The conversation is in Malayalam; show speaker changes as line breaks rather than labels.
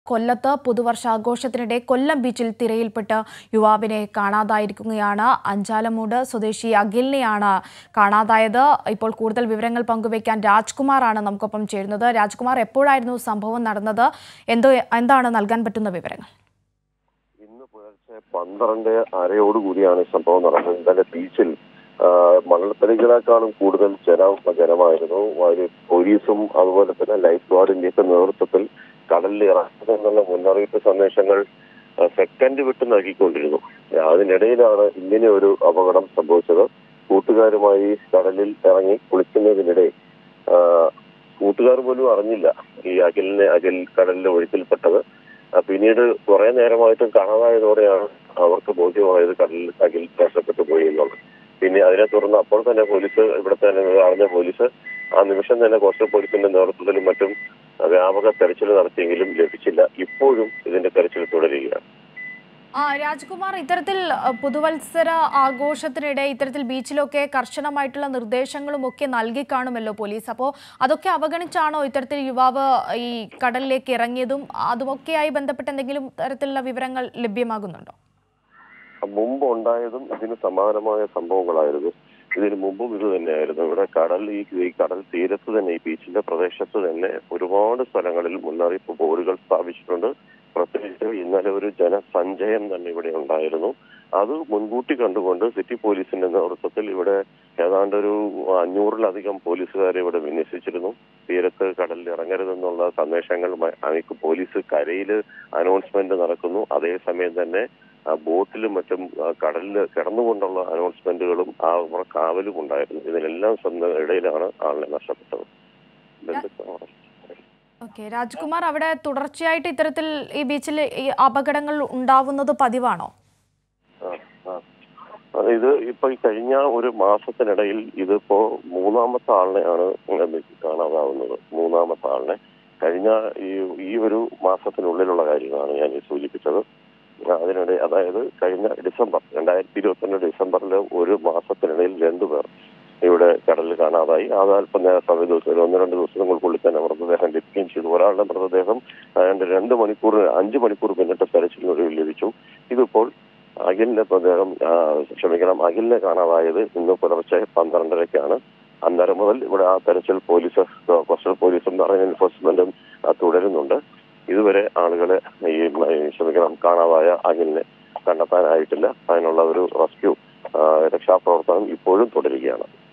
കൊല്ലത്ത് പുതുവർഷാഘോഷത്തിനിടെ കൊല്ലം ബീച്ചിൽ തിരയിൽപ്പെട്ട് യുവാവിനെ കാണാതായിരിക്കുകയാണ് അഞ്ചാലമൂട് സ്വദേശി അഖിലിനെയാണ് കാണാതായത് ഇപ്പോൾ കൂടുതൽ വിവരങ്ങൾ പങ്കുവയ്ക്കാൻ രാജ്കുമാറാണ് നമുക്കൊപ്പം ചേരുന്നത് രാജ്കുമാർ എപ്പോഴായിരുന്നു സംഭവം നടന്നത് എന്തോ എന്താണ് നൽകാൻ പറ്റുന്ന വിവരങ്ങൾ
ഇന്ന് പുലർച്ചെ പന്ത്രണ്ട് അരയോടുകൂടിയാണ് ഈ സംഭവം നടന്നത് ഇന്നലെ ബീച്ചിൽ ആ, മണൽത്തടികളെക്കാളും കൂടുതൽ ജനം ജനമായിരുന്നു ഒരു പോലീസും അതുപോലെ തന്നെ ലൈഫ് ഗാർഡിന്റെയൊക്കെ നേതൃത്വത്തിൽ കടലിൽ ഇറങ്ങുമെന്നുള്ള മുന്നറിയിപ്പ് സന്ദേശങ്ങൾ ആ, സെക്കൻഡ് വിട്ട് നൽകിക്കൊണ്ടിരുന്നു അതിനിടയിലാണ് ഇങ്ങനെ ഒരു അപകടം സംഭവിച്ചത് കൂട്ടുകാരുമായി കടലിൽ ഇറങ്ങി കുളിക്കുന്നതിനിടെ ആ, കൂട്ടുകാർ പോലും അറിഞ്ഞില്ല ഈ അഖിലിനെ അഖിൽ കടലിലെ ഒഴുക്കിൽപ്പെട്ടത് ആ, പിന്നീട് കുറെ നേരമായിട്ടും കാണാതായതോടെയാണ് അവർക്ക് ബോധ്യമായത് കടലിൽ അഖിൽ നഷ്ടപ്പെട്ടു പോയി എന്നുള്ളത് പിന്നെ അതിനെ തുടർന്ന് അപ്പോൾ തന്നെ പോലീസ് ഇവിടെ തന്നെ അറിഞ്ഞ പോലീസ് ആ നിമിഷം തന്നെ കോസ്റ്റൽ പോലീസിന്റെ നേതൃത്വത്തിലും മറ്റും വ്യാപക തെരച്ചിൽ നടത്തിയെങ്കിലും ലഭിച്ചില്ല ഇപ്പോഴും ഇതിന്റെ തെരച്ചിൽ തുടരുകയാണ്
ആ രാജ്കുമാർ ഇത്തരത്തിൽ അഹ്, പുതുവത്സര ആഘോഷത്തിനിടെ ഇത്തരത്തിൽ ബീച്ചിലൊക്കെ കർശനമായിട്ടുള്ള നിർദ്ദേശങ്ങളും ഒക്കെ നൽകി കാണുമല്ലോ പോലീസ് അപ്പോൾ അതൊക്കെ അവഗണിച്ചാണോ ഇത്തരത്തിൽ യുവാവ് ഈ കടലിലേക്ക് ഇറങ്ങിയതും അതുമൊക്കെയായി ബന്ധപ്പെട്ട എന്തെങ്കിലും തരത്തിലുള്ള വിവരങ്ങൾ ലഭ്യമാകുന്നുണ്ടോ
മുമ്പ് ഉണ്ടായതും ഇതിന് സമാനമായ സംഭവങ്ങളായിരുന്നു ഇതിന് മുമ്പും ഇത് തന്നെയായിരുന്നു ഇവിടെ കടൽ ഈ ഈ കടൽ തീരത്ത് തന്നെ ഈ ബീച്ചിന്റെ പ്രദേശത്ത് തന്നെ ഒരുപാട് സ്ഥലങ്ങളിൽ മുന്നറിയിപ്പ് ബോർഡുകൾ സ്ഥാപിച്ചിട്ടുണ്ട് പ്രത്യേകിച്ച് ഇന്നലെ ഒരു ജനസഞ്ചയം തന്നെ ഇവിടെ ഉണ്ടായിരുന്നു അത് മുൻകൂട്ടി കണ്ടുകൊണ്ട് സിറ്റി പോലീസിന്റെ നേതൃത്വത്തിൽ ഇവിടെ ഏതാണ്ട് ഒരു അഞ്ഞൂറിലധികം പോലീസുകാരെ ഇവിടെ വിന്യസിച്ചിരുന്നു തീരത്ത് കടലിൽ ഇറങ്ങരുതെന്നുള്ള സന്ദേശങ്ങൾ മ- അയക്ക് പോലീസ് കരയിൽ അനൗൺസ്മെന്റ് നടക്കുന്നു അതേസമയം തന്നെ ആ ബോട്ടിലും മറ്റും ആ കടലിൽ കിടന്നുകൊണ്ടുള്ള അനൗൺസ്മെന്റുകളും ആ അവരുടെ കാവലും ഉണ്ടായിരുന്നു ഇതിനെല്ലാം സ്വന്തം ഇടയിലാണ് ആളിനെ നഷ്ടപ്പെട്ടത് ബന്ധുക്കളാണ്.
ഓക്കെ രാജ്കുമാർ അവിടെ തുടർച്ചയായിട്ട് ഇത്തരത്തിൽ ഈ ബീച്ചിൽ ഈ അപകടങ്ങൾ ഉണ്ടാവുന്നത് പതിവാണോ
ആ, ആ. അത് ഇത് ഇപ്പൊ ഈ കഴിഞ്ഞ ഒരു മാസത്തിനിടയിൽ ഇതിപ്പോ മൂന്നാമത്തെ ആളിനെയാണ് നമുക്ക് കാണാതാവുന്നത് മൂന്നാമത്തെ ആളിനെ കഴിഞ്ഞ ഈ ഈ ഒരു മാസത്തിനുള്ളിലുള്ള കാര്യങ്ങളാണ് ഞാൻ ഈ സൂചിപ്പിച്ചത് അതിനിടെ അതായത് കഴിഞ്ഞ ഡിസംബർ രണ്ടായിരത്തി ഇരുപത്തൊന്ന് ഡിസംബറിൽ ഒരു മാസത്തിനിടയിൽ രണ്ടുപേർ ഇവിടെ കടലിൽ കാണാതായി അത് അല്പം നേരം സമയ ദിവസം ഒരു ഒന്ന് രണ്ട് ദിവസങ്ങൾക്കുള്ളിൽ തന്നെ മൃതദേഹം ലഭിക്കുകയും ചെയ്തു ഒരാളുടെ മൃതദേഹം ഏതാണ്ട് രണ്ട് മണിക്കൂർ അഞ്ച് മണിക്കൂർ പിന്നിട്ട് തെരച്ചിലിനൊടുവിൽ ലഭിച്ചു ഇതിപ്പോൾ അഖിലിന്റെ മൃതദേഹം ആ, ക്ഷമിക്കണം അഖിലിനെ കാണാതായത് ഇന്ന് പുലർച്ചെ പന്ത്രണ്ടരയ്ക്കാണ് അന്നേരം മുതൽ ഇവിടെ ആ തെരച്ചിൽ പോലീസ് കോസ്റ്റൽ പോലീസും മറൈൻ എൻഫോഴ്സ്മെന്റും ആ, തുടരുന്നുണ്ട് ഇതുവരെ ആളുകളെ ഈ ഈ ക്ഷമിക്കണം കാണാതായ അഖിലിനെ കണ്ടെത്താനായിട്ടില്ല അതിനുള്ള ഒരു റെസ്ക്യൂ രക്ഷാപ്രവർത്തനം ഇപ്പോഴും തുടരുകയാണ്